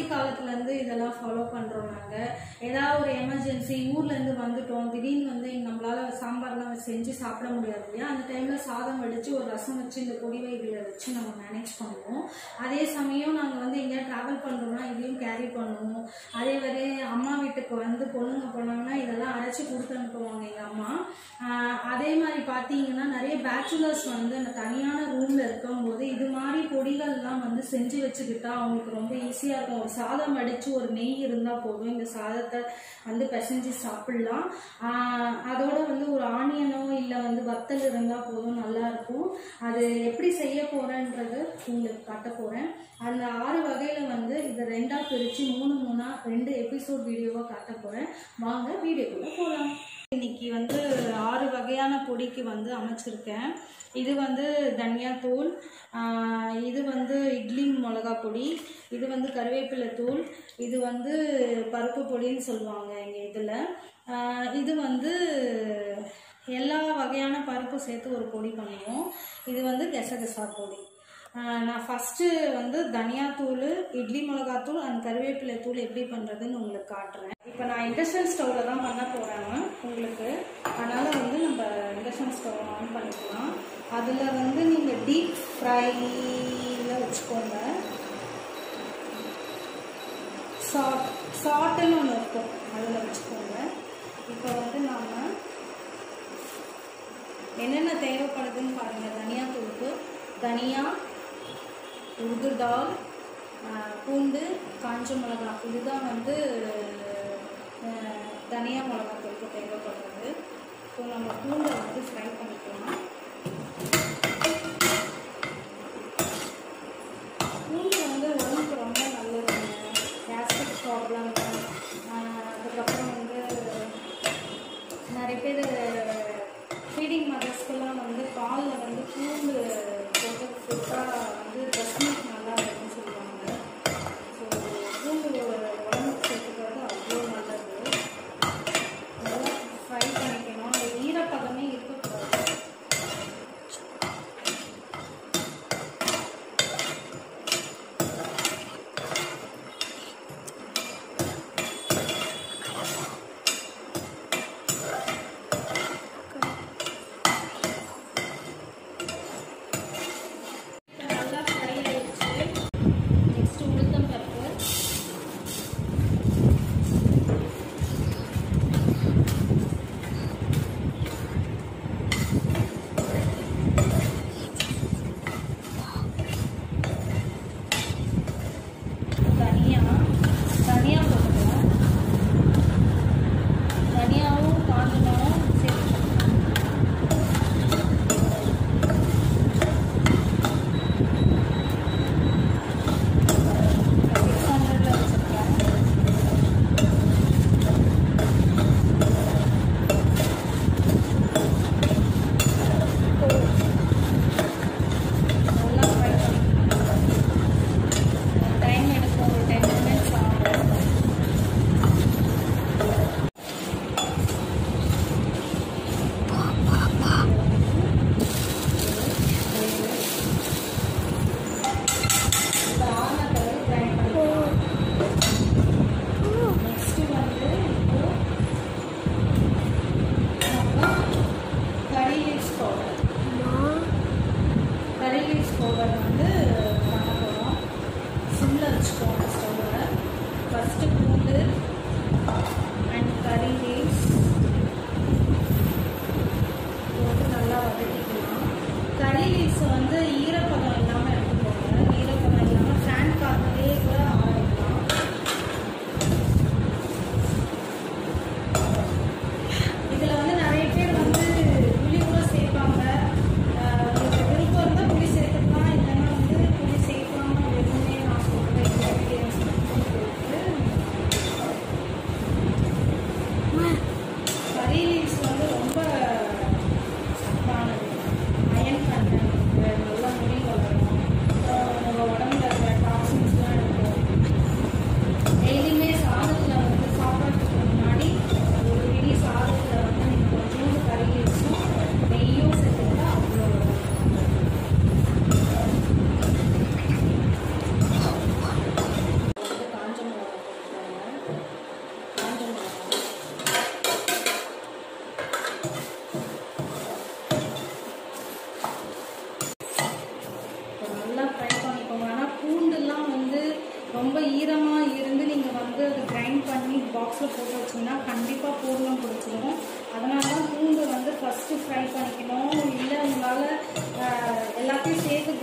காலத்துலேருந்து இதெல்லாம் ஃபாலோ பண்ணுறோம் நாங்கள் ஏதாவது ஒரு எமர்ஜென்சி ஊர்லேருந்து வந்துட்டோம் திடீர்னு வந்து நம்மளால் சாம்பார்லாம் செஞ்சு சாப்பிட முடியாது இல்லையா அந்த டைமில் சாதம் வடித்து ஒரு ரசம் வச்சு இந்த பொடி வகைகளை வச்சு நம்ம மேனேஜ் பண்ணுவோம் அதே சமயம் நாங்கள் வந்து எங்கேயா ட்ராவல் பண்ணுறோம்னா இதையும் கேரி பண்ணுவோம் அதே மாதிரி அம்மா வீட்டுக்கு வந்து பொண்ணுங்க போனாங்கன்னா இதெல்லாம் அரைச்சி கொடுத்து அனுப்புவாங்க எங்கள் அம்மா ஆஹ் அதே மாதிரி பார்த்தீங்கன்னா நிறைய பேச்சுலர்ஸ் வந்து அந்த தனியான ரூமில் இருக்கும்போது இது மாதிரி பொடிகள்லாம் வந்து செஞ்சு வச்சுக்கிட்டா அவங்களுக்கு ரொம்ப ஈஸியாக இருக்கும் ஒரு சாதம் வடித்து ஒரு நெய் இருந்தால் போதும் இந்த சாதத்தை வந்து பிசைஞ்சு சாப்பிட்லாம் ஆஹ் அதோட வந்து ஒரு ஆனியனோ இல்லை வந்து வத்தல் இருந்தால் போதும் நல்லா இருக்கும் அது எப்படி செய்ய போகிறேன்றது உங்களுக்கு காட்ட போகிறேன் அந்த ஆறு வகையில் வந்து இதை ரெண்டாக பிரித்து மூணு மூணாக ரெண்டு எபிசோட் வீடியோவாக காட்ட போகிறேன் வாங்க வீடியோக்குள்ளே போகலாம் இன்னைக்கு வந்து ஆறு வகையான பொடிக்கு வந்து அமைச்சிருக்கேன் இது வந்து தனியாத்தூள் ஆஹ் இது வந்து இட்லி மிளகா பொடி இது வந்து கருவேப்பிலை தூள் இது வந்து பருப்பு பொடின்னு சொல்லுவாங்க எங்கள் இதில் இது வந்து எல்லா வகையான பருப்பும் சேர்த்து ஒரு பொடி பண்ணுவோம் இது வந்து கெசகெசா பொடி ஆஹ் நான் ஃபஸ்ட்டு வந்து தனியாத்தூள் இட்லி மிளகாத்தூள் அண்ட் கருவேப்பிலை தூள் எப்படி பண்ணுறதுன்னு உங்களுக்கு காட்டுறேன் இப்போ நான் இண்டக்ஷன் ஸ்டவ்வில் தான் பண்ண போகிறேங்க உங்களுக்கு அதனால் வந்து நம்ம இண்டக்ஷன் ஸ்டவ் ஆன் பண்ணிக்கலாம் அதில் வந்து நீங்கள் டீப் ஃப்ரையில் வச்சுக்கோங்க சாட் சாட்டுன்னு ஒன்று இருக்கும் அதில் வச்சுக்கோங்க இப்போ வந்து நாம் என்னென்ன தேவைப்படுதுன்னு பாருங்கள் தனியாத்தூளுக்கு தனியா உருது டால் ஆஹ் பூண்டு காஞ்ச மிளகா இதுதான் வந்து ஆஹ் தனியா மிளகாத்தூளுக்கு தேவைப்படுறது ஸோ நம்ம பூண்டை வந்து ஃப்ரை பண்ணிக்கலாம் பூண்டு வந்து உடம்புக்கு ரொம்ப நல்லதுங்க கேஸ்ட்ரிக் ப்ராப்ளம் அதுக்கப்புறம் வந்து நிறைய பேர் ஃபீடிங் மதர்ஸ்க்கெல்லாம் வந்து பாலில் வந்து பூண்டு போட்டு ஃபுட்டாக வந்து பிரஸ்ட் மில்க் நல்லா இருக்கும்னு சொல்லுவாங்க ஸோ பூண்டு உடம்புக்கு சேர்த்துக்கிறது அவ்வளோ நல்லது நல்லா ஃப்ரை பண்ணிக்கணும் அது ஈரப்பதமே இருக்கக்கூடாது நல்லா ஃப்ரை ஆயிடுச்சு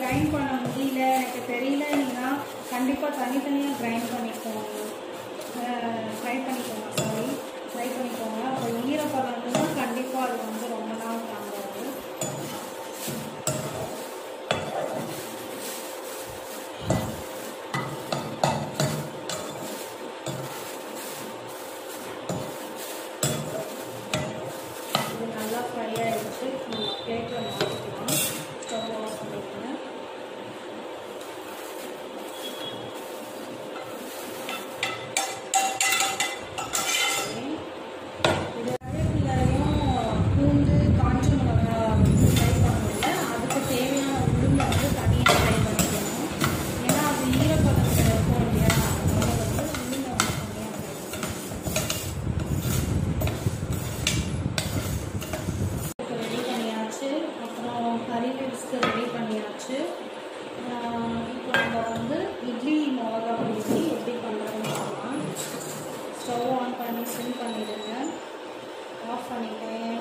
கிரைண்ட் பண்ண முடியல எனக்கு தெரியலன்னா கண்டிப்பாக தனித்தனியாக கிரைண்ட் பண்ணிக்கோங்க ஃப்ரை பண்ணிக்கோங்க சாரி ஃப்ரை பண்ணிக்கோங்க அப்போ ஈரப்பதம் இருந்தால் கண்டிப்பாக அது வந்து ரொம்ப நாள் தாங்காது இது நல்லா ஃப்ரை ஆயிடுச்சு நம்ம பிளேட்டில் மாற்றிக்கலாம் ஸ்டவ் ஆஃப் பண்ணிக்கலாம் இது கருவேப்பிலையும் பூண்டு காஞ்ச மிளகா ஃப்ரை பண்ணல அதுக்கு தேவையான உளுந்தை வந்து தனியாக ஃப்ரை பண்ணிக்கணும் ஏன்னா அது ஈரப்பதத்தில் இருக்கும் இல்லையா அதனால வந்து உளுந்தை வந்து தனியாக ஃப்ரை ரெடி பண்ணியாச்சு அப்புறம் கறி லீவ்ஸ்க்கு ரெடி பண்ணியாச்சு ஆஹ் இப்போ நம்ம வந்து இட்லி மிளகா பொடி எப்படி பண்ணுறதுன்னு பார்க்கலாம் ஸ்டவ் ஆன் பண்ணி சிம் பண்ணிடுங்க ஆஃப் பண்ணிட்டேன்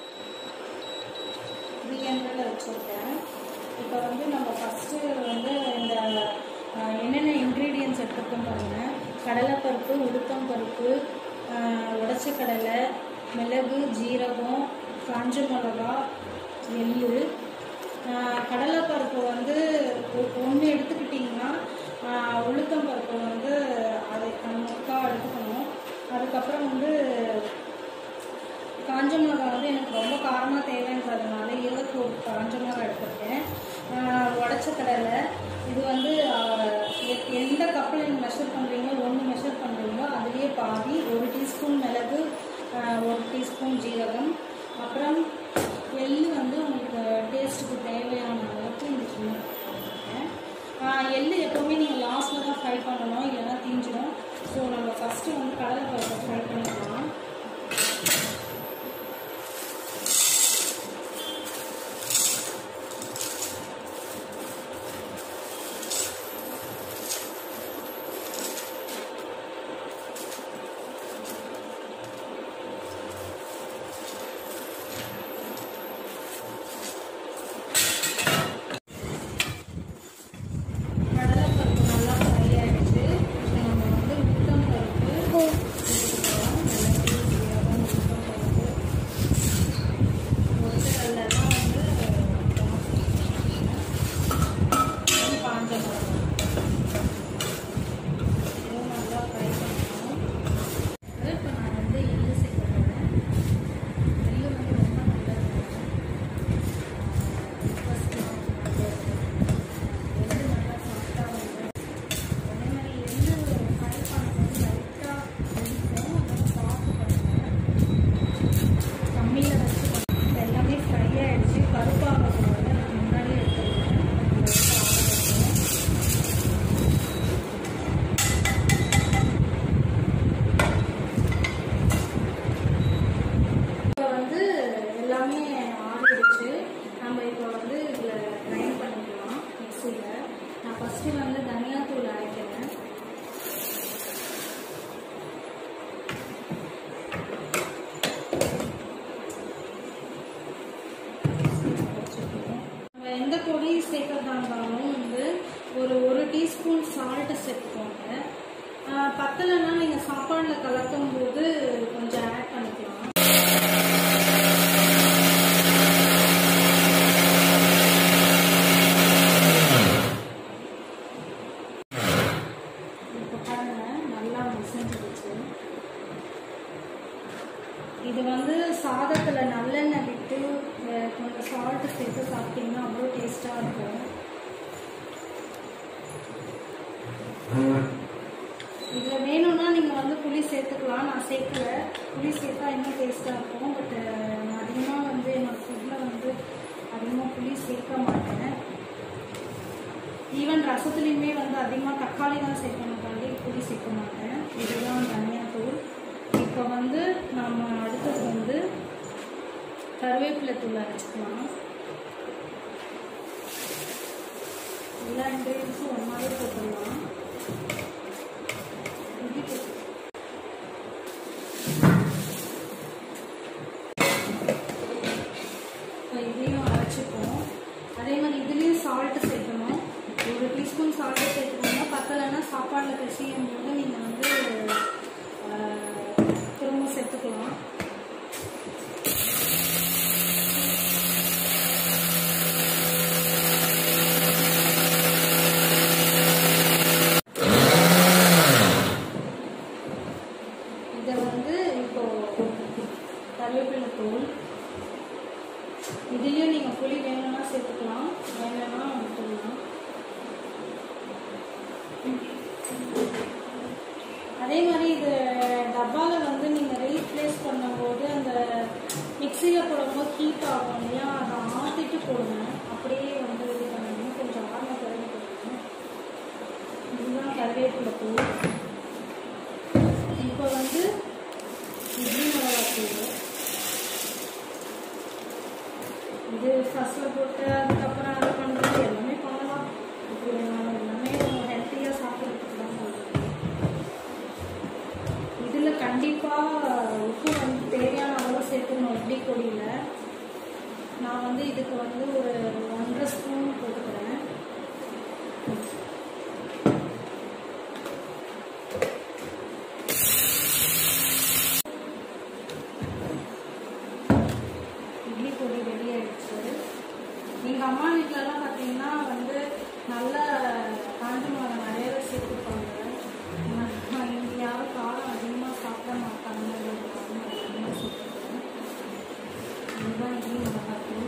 த்ரீ ஹண்ட்ரடில் வச்சுருக்கேன் இப்போ வந்து நம்ம ஃபஸ்ட்டு வந்து இந்த ஆஹ், என்னென்ன இன்க்ரீடியன்ஸ் எடுத்துருக்கோம் பாருங்க கடலைப்பருப்பு உளுத்தம் பருப்பு உடச்ச கடலை மிளகு ஜீரகம் காஞ்ச மிளகா எள்ளு ஆஹ், கடலைப்பருப்பு வந்து ஒன்று எடுத்துக்கிட்டிங்கன்னா ஆஹ், உளுத்தம் பருப்பு வந்து அதை முக்கால் எடுத்துக்கணும் அதுக்கப்புறம் வந்து காஞ்ச மிளகா வந்து எனக்கு ரொம்ப காரமாக தேவைன்றதுனால இருபத்தோரு காஞ்ச மிளகா எடுத்திருக்கேன் ஆஹ் உடைச்ச கடலை இது வந்து ஆஹ் எ- எந்த கப்பில் நீங்கள் மெஷர் பண்ணுறீங்களோ ஒன்று மெஷர் பண்ணுறீங்களோ அதுலேயே பாதி ஒரு டீஸ்பூன் மிளகு ஆஹ் ஒரு டீஸ்பூன் ஜீரகம் அப்புறம் எள்ளு வந்து உங்களுக்கு டேஸ்ட்டுக்கு தேவையான அளவுக்கு இந்த சின்ன போட்டிருக்கேன். ஆஹ் எள்ளு எப்போவுமே நீங்கள் லாஸ்ட்டில் தான் ஃப்ரை பண்ணணும் இல்லைன்னா தீஞ்சிடும் ஸோ நம்ம ஃபஸ்ட்டு வந்து கடலை பருப்பை ஃப்ரை பண்ணிக்கலாம் கடலைப்பருப்பு நல்லா ஃப்ரை ஆயிடுச்சு இப்போ நம்ம வந்து உளுத்தம் பருப்பு எடுத்துக்கலாம் மிளகு சீரகம் உளுத்தம் பருப்பு ஒருத்தரெல்லாம் வந்து இது காஞ்ச மிளகாய் இதுவும் நல்லா ஃப்ரை பண்ணணும் இப்போ நான் வந்து எள்ளு சேர்க்க போகிறேன் எள்ளு வந்து ரொம்ப நல்லது ஃபஸ்ட் எள்ளு நல்லா சாஃப்டாக வந்து அதே மாதிரி எள்ளு ஃப்ரை பண்ணும்போது லைட்டாக இருக்கும் அதெல்லாம் பார்த்து பண்ணுங்கள் கம்மியில் வச்சு பண்ணுங்க இப்போ எல்லாமே ஃப்ரை ஆகிடுச்சு கருப்பாகக்கூடாது அதுக்கு முன்னாடியே எடுத்துருக்கேன் இப்போ வந்து எல்லாமே ஆறிடுச்சு நம்ம இப்போ வந்து இதில் கிரைண்ட் பண்ணிக்கலாம் மிக்ஸியில் நான் ஃபஸ்ட்டு வந்து தனியாத்தூள் அரைக்கிறேன் நம்ம எந்த பொடி சேர்க்கறதா இருந்தாலும் வந்து ஒரு ஒரு டீஸ்பூன் சால்ட்டு சேர்த்துக்கோங்க ஆஹ் பத்தலைன்னா நீங்கள் சாப்பாடில் கலக்கும் போது கொஞ்சம் ஆட் பண்ணிக்கலாம் இப்போ பாருங்க நல்லா மசிஞ்சிருச்சு இது வந்து சாதத்தில் நல்லெண்ணெய் விட்டு அஹ், கொஞ்சம் சால்ட்டு சேர்த்து சாப்பிட்டீங்கன்னா அவ்வளோ டேஸ்ட்டாக இருக்கும் இதில் வேணும்னா நீங்கள் வந்து புளி சேர்த்துக்கலாம் நான் சேர்க்கல புளி சேர்த்தா இன்னும் டேஸ்ட்டாக இருக்கும் பட் நான் அதிகமாக வந்து என்னோட ஃபுட்டில் வந்து அதிகமாக புளி சேர்க்க மாட்டேன் ஈவன் ரசத்துலேயுமே வந்து அதிகமாக தக்காளி தான் சேர்க்கணுக்காண்டி புளி சேர்க்க மாட்டேன் இதுதான் தனியாத்தூள் இப்போ வந்து நம்ம அடுத்தது வந்து கருவேப்பிலை தூள் அரைச்சிக்கலாம் எல்லா இன்க்ரீடியன்ஸும் ஒன்றாவே போட்டுடலாம் இஞ்சி போட்டு இப்போ இதையும் அரைச்சிப்போம் அதே மாதிரி இதுலேயும் சால்ட்டு சேர்க்கணும் ஸ்பூன் சால்ட்டு சேர்த்துக்கோங்க பத்தலைன்னா சாப்பாடில் பிசையும் போது நீங்கள் வந்து ஆஹ், திரும்ப சேர்த்துக்கலாம் இதை வந்து இப்போ கருவேப்பிலை தூள் இதுலயும் நீங்க புளி வேணும்னா சேர்த்துக்கலாம் வேணும்னா விட்டுடலாம் அதே மாதிரி இது டப்பால வந்து நீங்க ரீப்ளேஸ் பண்ணும்போது அந்த மிக்சியில போடும்போது ஹீட் ஆகும் இல்லையா அதை ஆத்திட்டு போடுங்க அப்படியே வந்து இது பண்ணணும் கொஞ்சம் ஆர்ம பிறகு போடுங்க இதுதான் கருவேப்பிலை தூள் இப்போ வந்து இட்லி மிளகாத்தூள் இது ஃபர்ஸ்ட்ல போட்டு அதுக்கப்புறம் அதை பண்ணுறது எல்லாமே பண்ணலாம் இப்படி வேணாலும் எல்லாமே ஹெல்த்தியாக சாப்பிட்றதுக்கு தான் சொல்கிறேன் இதில் கண்டிப்பாக உப்பு வந்து தேவையான அளவு சேர்த்துக்கணும் இட்லி பொடியில் நான் வந்து இதுக்கு வந்து ஒரு ஒன்றரை ஸ்பூன் போட்டுக்கிறேன் இட்லி பொடி ரெடி ஆயிடுச்சு எங்கள் அம்மா வீட்டிலலாம் பார்த்தீங்கன்னா வந்து நல்ல காஞ்ச மிளகா நிறையவே சேர்த்துப்பாங்க நான் இங்கே யாரும் காரம் அதிகமாக சாப்பிட மாட்டாங்க அதிகமாக சேர்த்துக்கிறேன் இதுதான் இட்லி மிளகாத்தூள்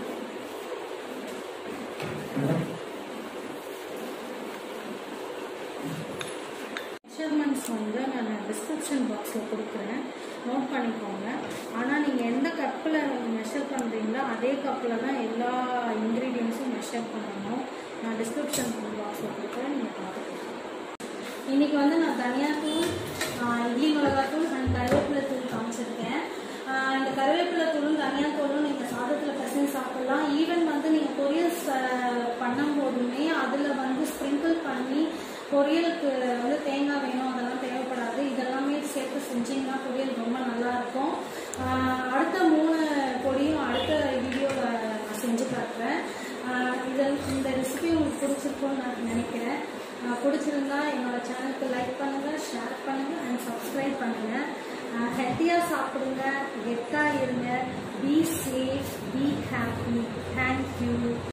மெஷர்மெண்ட்ஸ் வந்து நான் டிஸ்கிரிப்ஷன் பாக்ஸில் கொடுக்குறேன் நோட் பண்ணிக்கோங்க ஆனால் நீங்கள் எந்த கப்பில் மெஷர் பண்ணுறீங்களோ அதே கப்பில் தான் எல்லா இன்க்ரீடியன்ஸும் மெஷர் பண்ணணும் நான் டிஸ்கிரிப்ஷன் பாக்ஸில் கொடுக்குறேன் நீங்கள் பார்த்துக்கலாம் இன்னைக்கு வந்து நான் தனியாத்தூள் ஆஹ் இட்லி மிளகாத்தூள் அண்ட் கருவேப்பிலை தூள் காமிச்சிருக்கேன் ஆஹ் இந்த கருவேப்பிலை தூளும் தனியாத்தூளும் நீங்கள் சாதத்தில் பசங்க சாப்பிடலாம் ஈவன் வந்து நீங்கள் பொரியல் ச- பண்ணும் போதுமே அதில் வந்து ஸ்ப்ரிங்கிள் பண்ணி பொரியலுக்கு வந்து தேங்காய் வேணும் அதெல்லாம் தேவைப்படாது இதெல்லாமே சேர்த்து செஞ்சீங்கன்னா பொரியல் ரொம்ப நல்லா இருக்கும் ஆஹ் அடுத்த மூணு பொடியும் அடுத்த வீடியோவில் நான் செஞ்சு காட்டுறேன் ஆஹ் இதில் இந்த ரெசிபி உங்களுக்கு பிடிச்சிருக்கும்னு நான் நினைக்கிறேன் ஆஹ் பிடிச்சிருந்தா என்னோட சேனலுக்கு லைக் பண்ணுங்க ஷேர் பண்ணுங்க அண்ட் சப்ஸ்கிரைப் பண்ணுங்க ஹெல்த்தியாக சாப்பிடுங்க கெத்தாக இருங்க be safe be happy thank you